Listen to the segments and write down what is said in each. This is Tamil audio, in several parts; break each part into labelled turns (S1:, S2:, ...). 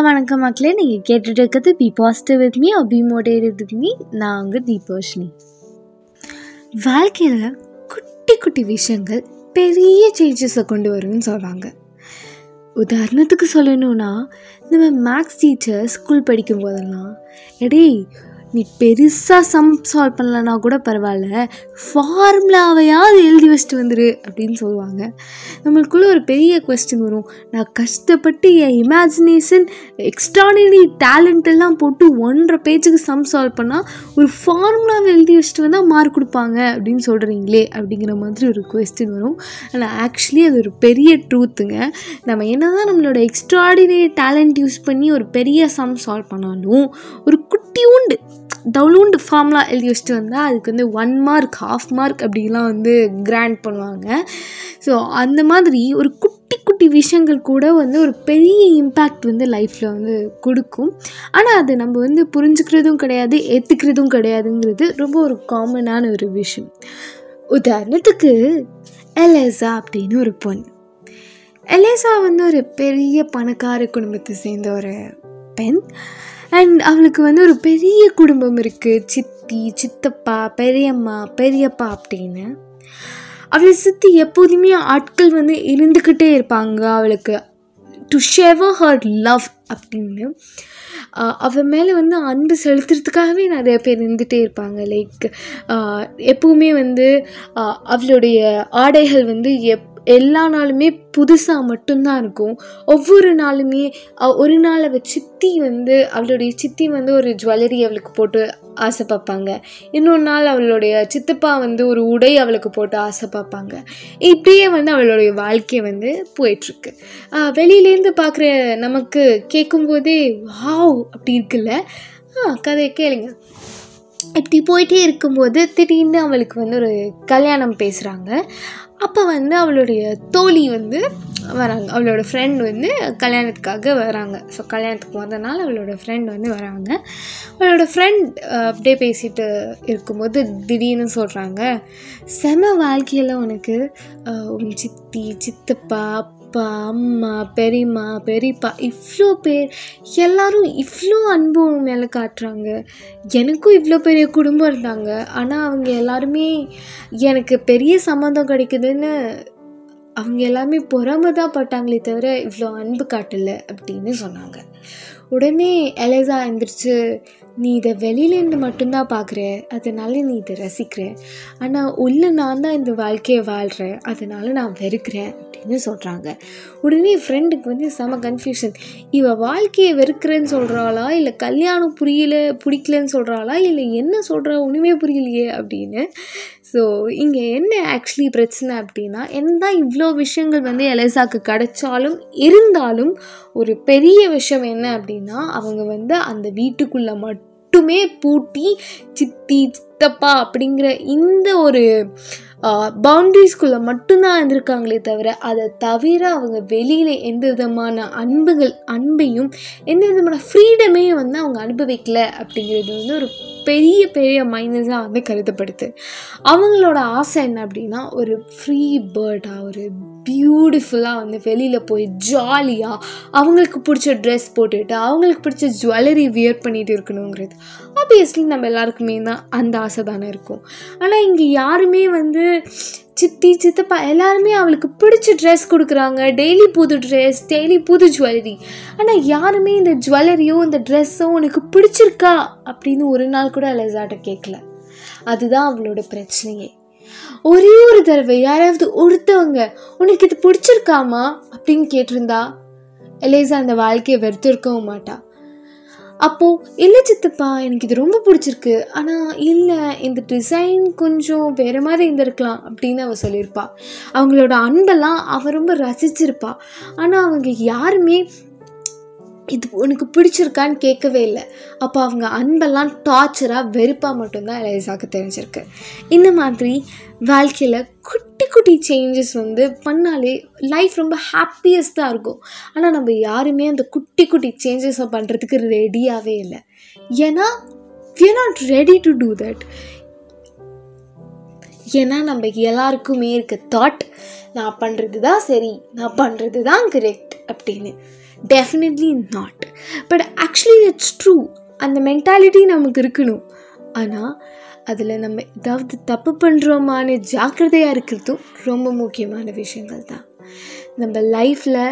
S1: வணக்கம் மக்களே நீங்கள் கேட்டுட்டு இருக்கிறது be positive with me be motivate with me நான் உங்கள் தீபோஷினி வாழ்க்கையில் குட்டி குட்டி விஷயங்கள் பெரிய சேஞ்சஸை கொண்டு வரும்னு சொல்கிறாங்க உதாரணத்துக்கு சொல்லணும்னா நம்ம மேக்ஸ் டீச்சர் ஸ்கூல் படிக்கும் போதெல்லாம் எடே நீ பெருசாக சம் சால்வ் பண்ணலன்னா கூட பரவாயில்ல ஃபார்முலாவையாவது எழுதி வச்சுட்டு வந்துரு அப்படின்னு சொல்லுவாங்க நம்மளுக்குள்ளே ஒரு பெரிய கொஸ்டின் வரும் நான் கஷ்டப்பட்டு என் இமேஜினேஷன் எக்ஸ்ட்ரானரி டேலண்ட் எல்லாம் போட்டு ஒன்றரை பேஜுக்கு சம் சால்வ் பண்ணால் ஒரு ஃபார்முலாவை எழுதி வச்சுட்டு வந்தால் மார்க் கொடுப்பாங்க அப்படின்னு சொல்கிறீங்களே அப்படிங்கிற மாதிரி ஒரு கொஸ்டின் வரும் ஆனால் ஆக்சுவலி அது ஒரு பெரிய ட்ரூத்துங்க நம்ம என்ன தான் நம்மளோட எக்ஸ்ட்ராடினரி டேலண்ட் யூஸ் பண்ணி ஒரு பெரிய சம் சால்வ் பண்ணாலும் ஒரு குட்டியூண்டு டவுலூண்டு ஃபார்ம்லாம் எழுதி வச்சுட்டு வந்தால் அதுக்கு வந்து ஒன் மார்க் ஹாஃப் மார்க் அப்படிலாம் வந்து கிராண்ட் பண்ணுவாங்க ஸோ அந்த மாதிரி ஒரு குட்டி குட்டி விஷயங்கள் கூட வந்து ஒரு பெரிய இம்பேக்ட் வந்து லைஃப்பில் வந்து கொடுக்கும் ஆனால் அது நம்ம வந்து புரிஞ்சுக்கிறதும் கிடையாது ஏற்றுக்கிறதும் கிடையாதுங்கிறது ரொம்ப ஒரு காமனான ஒரு விஷயம் உதாரணத்துக்கு எலேசா அப்படின்னு ஒரு பொண்ணு எலேசா வந்து ஒரு பெரிய பணக்கார குடும்பத்தை சேர்ந்த ஒரு பெண் அண்ட் அவளுக்கு வந்து ஒரு பெரிய குடும்பம் இருக்குது சித்தி சித்தப்பா பெரியம்மா பெரியப்பா அப்படின்னு அவளை சுற்றி எப்போதுமே ஆட்கள் வந்து இருந்துக்கிட்டே இருப்பாங்க அவளுக்கு டு ஷெவர் ஹர் லவ் அப்படின்னு அவள் மேலே வந்து அன்பு செலுத்துறதுக்காகவே நிறைய பேர் இருந்துகிட்டே இருப்பாங்க லைக் எப்போவுமே வந்து அவளுடைய ஆடைகள் வந்து எப் எல்லா நாளுமே புதுசாக மட்டும்தான் இருக்கும் ஒவ்வொரு நாளுமே ஒரு நாள் அவள் சித்தி வந்து அவளுடைய சித்தி வந்து ஒரு ஜுவல்லரி அவளுக்கு போட்டு ஆசைப்பப்பாங்க இன்னொரு நாள் அவளுடைய சித்தப்பா வந்து ஒரு உடை அவளுக்கு போட்டு ஆசைப்பப்பாங்க இப்படியே வந்து அவளுடைய வாழ்க்கை வந்து போயிட்டுருக்கு வெளியிலேருந்து பார்க்குற நமக்கு கேட்கும்போதே வாவ் அப்படி இருக்குல்ல ஆ கதையை கேளுங்க இப்படி போயிட்டே இருக்கும்போது திடீர்னு அவளுக்கு வந்து ஒரு கல்யாணம் பேசுகிறாங்க அப்போ வந்து அவளுடைய தோழி வந்து வராங்க அவளோட ஃப்ரெண்ட் வந்து கல்யாணத்துக்காக வராங்க ஸோ கல்யாணத்துக்கு வந்தனால அவளோட ஃப்ரெண்ட் வந்து வராங்க அவளோட ஃப்ரெண்ட் அப்படியே பேசிட்டு இருக்கும்போது திடீர்னு சொல்கிறாங்க செம வாழ்க்கையில் உனக்கு உன் சித்தி சித்தப்பா அப்பா அம்மா பெரியம்மா பெரியப்பா இவ்வளோ பேர் எல்லாரும் இவ்வளோ அன்பு மேலே காட்டுறாங்க எனக்கும் இவ்வளோ பெரிய குடும்பம் இருந்தாங்க ஆனால் அவங்க எல்லாருமே எனக்கு பெரிய சம்மந்தம் கிடைக்குதுன்னு அவங்க எல்லாமே பொறாம தான் பட்டாங்களே தவிர இவ்வளோ அன்பு காட்டலை அப்படின்னு சொன்னாங்க உடனே எலேசா எழுந்திரிச்சு நீ இதை வெளியிலேருந்து மட்டும்தான் பார்க்குற அதனால நீ இதை ரசிக்கிற ஆனால் உள்ள நான் தான் இந்த வாழ்க்கையை வாழ்கிறேன் அதனால நான் வெறுக்கிறேன் அப்படின்னு சொல்கிறாங்க உடனே என் ஃப்ரெண்டுக்கு வந்து செம கன்ஃபியூஷன் இவள் வாழ்க்கையை வெறுக்கிறேன்னு சொல்கிறாளா இல்லை கல்யாணம் புரியல பிடிக்கலன்னு சொல்கிறாளா இல்லை என்ன சொல்கிறா ஒன்றுமே புரியலையே அப்படின்னு ஸோ இங்கே என்ன ஆக்சுவலி பிரச்சனை அப்படின்னா என்ன இவ்வளோ விஷயங்கள் வந்து எலேசாக்கு கிடைச்சாலும் இருந்தாலும் ஒரு பெரிய விஷயம் என்ன அப்படின்னா அவங்க வந்து அந்த வீட்டுக்குள்ளே மட்டுமே பூட்டி சித்தி சித்தப்பா அப்படிங்கிற இந்த ஒரு பவுண்ட்ரிஸ்குள்ளே மட்டும்தான் இருந்திருக்காங்களே தவிர அதை தவிர அவங்க வெளியில் எந்த விதமான அன்புகள் அன்பையும் எந்த விதமான ஃப்ரீடமையும் வந்து அவங்க அனுபவிக்கல அப்படிங்கிறது வந்து ஒரு பெரிய பெரிய மைனஸாக வந்து கருதப்படுது அவங்களோட ஆசை என்ன அப்படின்னா ஒரு ஃப்ரீ பேர்டாக ஒரு பியூட்டிஃபுல்லாக வந்து வெளியில் போய் ஜாலியாக அவங்களுக்கு பிடிச்ச ட்ரெஸ் போட்டுட்டு அவங்களுக்கு பிடிச்ச ஜுவல்லரி வியர் பண்ணிட்டு இருக்கணுங்கிறது ஆப்வியஸ்லி நம்ம எல்லாருக்குமே தான் அந்த ஆசை தானே இருக்கும் ஆனால் இங்கே யாருமே வந்து சித்தி சித்தப்பா எல்லாருமே அவளுக்கு பிடிச்ச ட்ரெஸ் கொடுக்குறாங்க டெய்லி புது ட்ரெஸ் டெய்லி புது ஜுவல்லரி ஆனால் யாருமே இந்த ஜுவல்லரியோ இந்த ட்ரெஸ்ஸோ உனக்கு பிடிச்சிருக்கா அப்படின்னு ஒரு நாள் கூட அலெசாட்ட கேட்கல அதுதான் அவளோட பிரச்சனையே ஒரே ஒரு தடவை யாராவது ஒருத்தவங்க உனக்கு இது பிடிச்சிருக்காமா அப்படின்னு கேட்டிருந்தா எலேசா அந்த வாழ்க்கையை வெறுத்திருக்கவும் மாட்டா அப்போது இல்லை சித்தப்பா எனக்கு இது ரொம்ப பிடிச்சிருக்கு ஆனால் இல்லை இந்த டிசைன் கொஞ்சம் வேறு மாதிரி இருந்திருக்கலாம் அப்படின்னு அவள் சொல்லியிருப்பா அவங்களோட அன்பெல்லாம் அவள் ரொம்ப ரசிச்சிருப்பா ஆனால் அவங்க யாருமே இது உனக்கு பிடிச்சிருக்கான்னு கேட்கவே இல்லை அப்போ அவங்க அன்பெல்லாம் டார்ச்சராக வெறுப்பாக மட்டும்தான் எலேசாக்கு தெரிஞ்சிருக்கு இந்த மாதிரி வாழ்க்கையில் குட்டி குட்டி சேஞ்சஸ் வந்து பண்ணாலே லைஃப் ரொம்ப ஹாப்பியஸ்ட்டாக இருக்கும் ஆனால் நம்ம யாருமே அந்த குட்டி குட்டி சேஞ்சஸை பண்ணுறதுக்கு ரெடியாகவே இல்லை ஏன்னா we are not ready to do that ஏன்னா நம்ம எல்லாருக்குமே இருக்க தாட் நான் பண்ணுறது தான் சரி நான் பண்ணுறது தான் கரெக்ட் அப்படின்னு definitely not but actually it's true அந்த மென்டாலிட்டி நமக்கு இருக்கணும் ஆனால் அதில் நம்ம ஏதாவது தப்பு பண்ணுறோமான ஜாக்கிரதையாக இருக்கிறதும் ரொம்ப முக்கியமான விஷயங்கள் தான் நம்ம லைஃப்பில்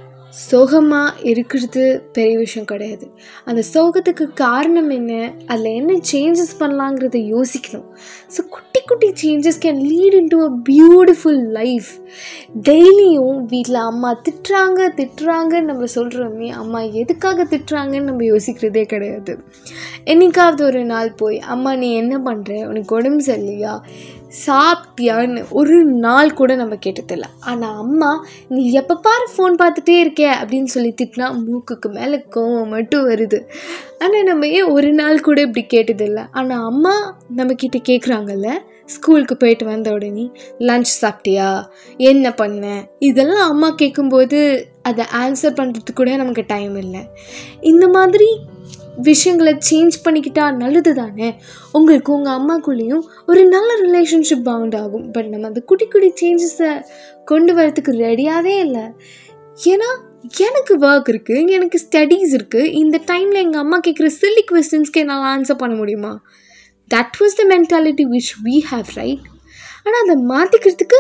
S1: சோகமாக இருக்கிறது பெரிய விஷயம் கிடையாது அந்த சோகத்துக்கு காரணம் என்ன அதில் என்ன சேஞ்சஸ் பண்ணலாங்கிறத யோசிக்கணும் ஸோ குட்டி குட்டி changes can lead in to a beautiful life டெய்லியும் வீட்டில் அம்மா திட்டுறாங்க திட்டுறாங்கன்னு நம்ம சொல்கிறோமே அம்மா எதுக்காக திட்டுறாங்கன்னு நம்ம யோசிக்கிறதே கிடையாது என்னைக்காவது ஒரு நாள் போய் அம்மா நீ என்ன பண்ணுற உனக்கு உடம்பு சரியில்லையா சாப்பிட்டியான்னு ஒரு நாள் கூட நம்ம கேட்டதில்ல ஆனால் அம்மா நீ எப்போ பாரு ஃபோன் பார்த்துட்டே இருக்க அப்படின்னு சொல்லி திட்டினா மூக்குக்கு மேலே கோவம் மட்டும் வருது ஆனால் நம்ம ஏன் ஒரு நாள் கூட இப்படி கேட்டதில்லை ஆனால் அம்மா நம்மக்கிட்ட கேட்குறாங்கல்ல ஸ்கூலுக்கு போயிட்டு வந்த உடனே லஞ்ச் சாப்பிட்டியா என்ன பண்ண இதெல்லாம் அம்மா கேட்கும்போது அதை ஆன்சர் பண்ணுறதுக்கு கூட நமக்கு டைம் இல்லை இந்த மாதிரி விஷயங்களை சேஞ்ச் பண்ணிக்கிட்டா நல்லது தானே உங்களுக்கு உங்கள் அம்மாக்குள்ளேயும் ஒரு நல்ல ரிலேஷன்ஷிப் பவுண்ட் ஆகும் பட் நம்ம அந்த குட்டி குட்டி சேஞ்சஸை கொண்டு வரதுக்கு ரெடியாகவே இல்லை ஏன்னா எனக்கு ஒர்க் இருக்குது எனக்கு ஸ்டடீஸ் இருக்குது இந்த டைமில் எங்கள் அம்மா கேட்குற சில்லி கொஸ்டின்ஸ்க்கு என்னால் ஆன்சர் பண்ண முடியுமா that was the mentality which we have right ஆனால் அதை மாற்றிக்கிறதுக்கு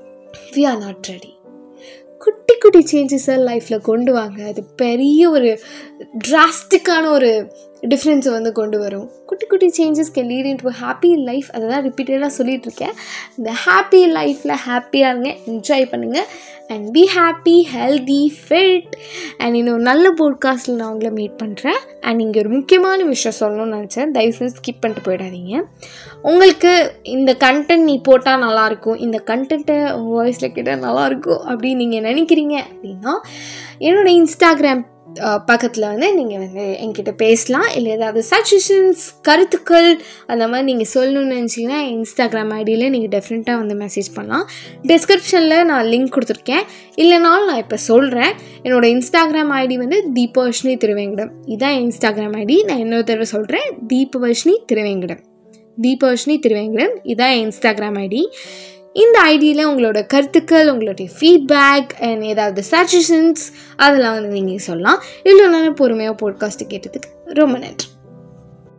S1: வி ஆர் நாட் ரெடி குட்டி குட்டி சேஞ்சஸை லைஃப்பில் கொண்டு வாங்க அது பெரிய ஒரு டிராஸ்டிக்கான ஒரு டிஃப்ரென்ஸை வந்து கொண்டு வரும் குட்டி குட்டி changes can lead in to happy life அதை தான் ரிப்பீட்டடாக சொல்லிகிட்டு இருக்கேன் இந்த ஹாப்பி லைஃப்பில் ஹாப்பியாக இருங்க என்ஜாய் பண்ணுங்கள் and be happy healthy fit and இன்னும் நல்ல போட்காஸ்ட்டில் நான் உங்களை மீட் பண்ணுறேன் அண்ட் இங்கே ஒரு முக்கியமான விஷயம் சொல்லணும்னு நினச்சேன் தயவுசெய்து ஸ்கிப் பண்ணிட்டு போயிடாதீங்க உங்களுக்கு இந்த கண்டென்ட் நீ போட்டால் நல்லாயிருக்கும் இந்த கண்டென்ட்டை வாய்ஸில் கேட்டால் நல்லாயிருக்கும் அப்படின்னு நீங்கள் நினைக்கிறீங்க அப்படின்னா என்னோடய இன்ஸ்டாகிராம் பக்கத்தில் வந்து நீங்கள் வந்து என்கிட்ட பேசலாம் இல்லை ஏதாவது சஜஷன்ஸ் கருத்துக்கள் அந்த மாதிரி நீங்கள் சொல்லணும்னு நினச்சிங்கன்னா இன்ஸ்டாகிராம் ஐடியில் நீங்கள் டெஃபினட்டாக வந்து மெசேஜ் பண்ணலாம் டிஸ்கிரிப்ஷனில் நான் லிங்க் கொடுத்துருக்கேன் இல்லைனாலும் நான் இப்போ சொல்கிறேன் என்னோடய இன்ஸ்டாகிராம் ஐடி வந்து தீபவர்ஷினி திருவேங்கடம் இதான் இன்ஸ்டாகிராம் ஐடி நான் இன்னொரு தடவை சொல்கிறேன் தீபவர்ஷினி திருவேங்கடம் தீபவர்ஷினி திருவேங்கடம் இதான் இன்ஸ்டாகிராம் ஐடி இந்த ஐடியில் உங்களோட கருத்துக்கள் உங்களுடைய ஃபீட்பேக் அண்ட் ஏதாவது சஜஷன்ஸ் அதெல்லாம் வந்து நீங்கள் சொல்லலாம் இவ்வளோ நேரம் பொறுமையாக போட்காஸ்ட்டு கேட்டதுக்கு ரொம்ப நன்றி